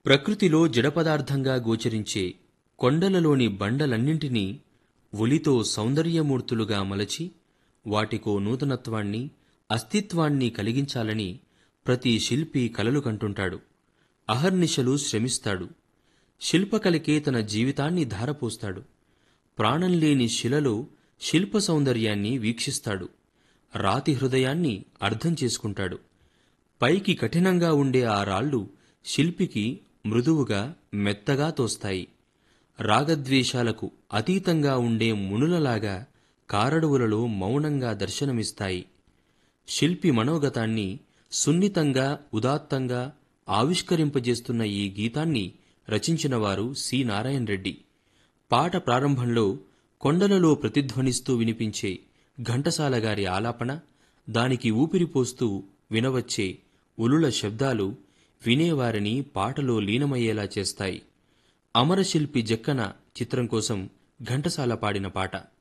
ప్రకృతిలో జడపదార్థంగా గోచరించే కొండలలోని బండలన్నింటినీ ఒలితో సౌందర్యమూర్తులుగా మలచి వాటికో నూతనత్వాన్ని అస్తిత్వాన్ని కలిగించాలని ప్రతి శిల్పి కలలు కంటుంటాడు అహర్నిశలు శ్రమిస్తాడు శిల్పకళకే తన జీవితాన్ని ధారపోస్తాడు ప్రాణం లేని శిలలో శిల్ప సౌందర్యాన్ని వీక్షిస్తాడు రాతి హృదయాన్ని అర్థం చేసుకుంటాడు పైకి కఠినంగా ఉండే ఆ రాళ్ళు శిల్పికి మృదువుగా మెత్తగా తోస్తాయి రాగద్వేషాలకు అతీతంగా ఉండే మునులలాగా కారడువులలో మౌనంగా దర్శనమిస్తాయి శిల్పి మనోగతాన్ని సున్నితంగా ఉదాత్తంగా ఆవిష్కరింపజేస్తున్న ఈ గీతాన్ని రచించినవారు సి నారాయణ రెడ్డి పాట ప్రారంభంలో కొండలలో ప్రతిధ్వనిస్తూ వినిపించే ఘంటసాల గారి ఆలాపన దానికి ఊపిరిపోస్తూ వినవచ్చే ఉలుల శబ్దాలు వినేవారిని పాటలో లీనమయ్యేలా చేస్తాయి అమరశిల్పి జక్కన చిత్రం కోసం ఘంటసాల పాడిన పాట